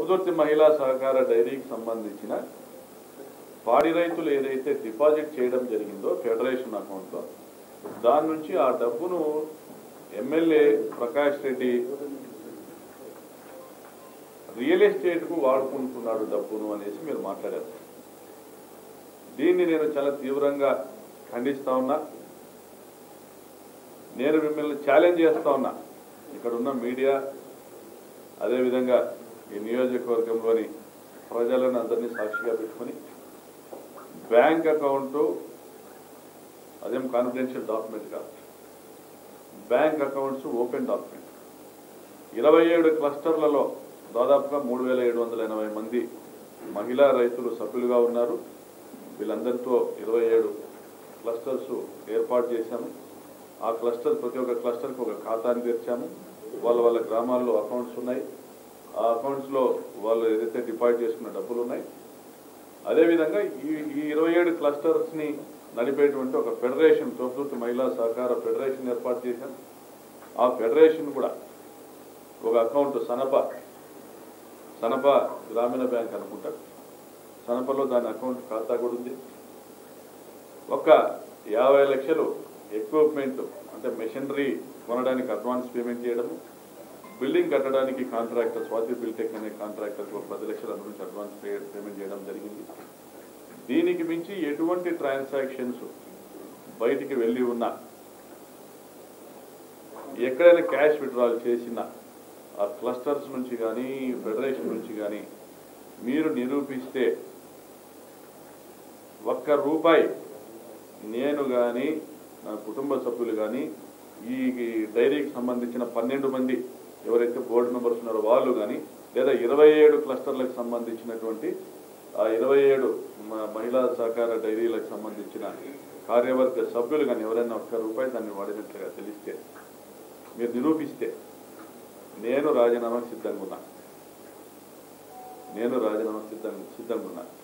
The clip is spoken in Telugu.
తొప్పుదుర్తి మహిళా సహకార డైరీకి సంబంధించిన పాడి రైతులు ఏదైతే డిపాజిట్ చేయడం జరిగిందో ఫెడరేషన్ అకౌంట్లో దాని నుంచి ఆ డబ్బును ఎమ్మెల్యే ప్రకాష్ రెడ్డి రియల్ ఎస్టేట్కు వాడుకుంటున్నాడు డబ్బును అనేసి మీరు మాట్లాడారు దీన్ని నేను చాలా తీవ్రంగా ఖండిస్తా ఉన్నా నేను మిమ్మల్ని ఛాలెంజ్ చేస్తా ఉన్నా ఇక్కడ ఉన్న మీడియా అదేవిధంగా ఈ నియోజకవర్గంలోని ప్రజలను అందరినీ సాక్షిగా పెట్టుకొని బ్యాంక్ అకౌంటు అదేం కాన్ఫిడెన్షియల్ డాక్యుమెంట్ కాదు బ్యాంక్ అకౌంట్స్ ఓపెన్ డాక్యుమెంట్ ఇరవై ఏడు క్లస్టర్లలో దాదాపుగా మూడు వేల ఏడు వందల ఎనభై మంది మహిళా రైతులు సభ్యులుగా ఉన్నారు వీళ్ళందరితో ఇరవై ఏడు క్లస్టర్స్ ఏర్పాటు చేశాము ఆ క్లస్టర్ ప్రతి ఒక్క క్లస్టర్కి ఒక ఖాతాని తెరిచాము వాళ్ళ వాళ్ళ గ్రామాల్లో అకౌంట్స్ ఉన్నాయి ఆ అకౌంట్స్లో వాళ్ళు ఏదైతే డిపాజిట్ చేసుకున్న డబ్బులు ఉన్నాయి అదేవిధంగా ఈ ఈ ఇరవై ఏడు క్లస్టర్స్ని నడిపేటువంటి ఒక ఫెడరేషన్ తోపుతూర్తి మహిళా సహకార ఫెడరేషన్ ఏర్పాటు చేశాం ఆ ఫెడరేషన్ కూడా ఒక అకౌంట్ సనప సనప గ్రామీణ బ్యాంక్ అనుకుంటారు సనపలో దాని అకౌంట్ ఖాతా కూడా ఉంది ఒక యాభై లక్షలు ఎక్విప్మెంట్ అంటే మెషినరీ కొనడానికి అడ్వాన్స్ పేమెంట్ చేయడము బిల్డింగ్ కట్టడానికి కాంట్రాక్టర్ స్వాతి బిల్టెక్ అనే కాంట్రాక్టర్కి ఒక పది లక్షల నుంచి అడ్వాన్స్ పే- పేమెంట్ చేయడం జరిగింది దీనికి మించి ఎటువంటి ట్రాన్సాక్షన్స్ బయటికి వెళ్ళి ఉన్నా ఎక్కడైనా క్యాష్ విత్డ్రాల్ చేసినా ఆ క్లస్టర్స్ నుంచి కానీ ఫెడరేషన్ నుంచి కానీ మీరు నిరూపిస్తే ఒక్క రూపాయి నేను కానీ నా కుటుంబ సభ్యులు కానీ ఈ ఈ డైరీకి సంబంధించిన పన్నెండు మంది ఎవరైతే బోర్డు మెంబర్స్ ఉన్నారో వాళ్ళు కానీ లేదా ఇరవై ఏడు క్లస్టర్లకు సంబంధించినటువంటి ఆ ఇరవై ఏడు మ- మహిళా సహకార డైరీలకు సంబంధించిన కార్యవర్గ సభ్యులు కానీ ఎవరైనా ఒక్క రూపాయి దాన్ని వాడినట్లుగా తెలిస్తే మీరు నిరూపిస్తే నేను రాజీనామాకు సిద్ధంగా ఉన్నా నేను రాజీనామా సిద్ధంగా సిద్ధంగా ఉన్నా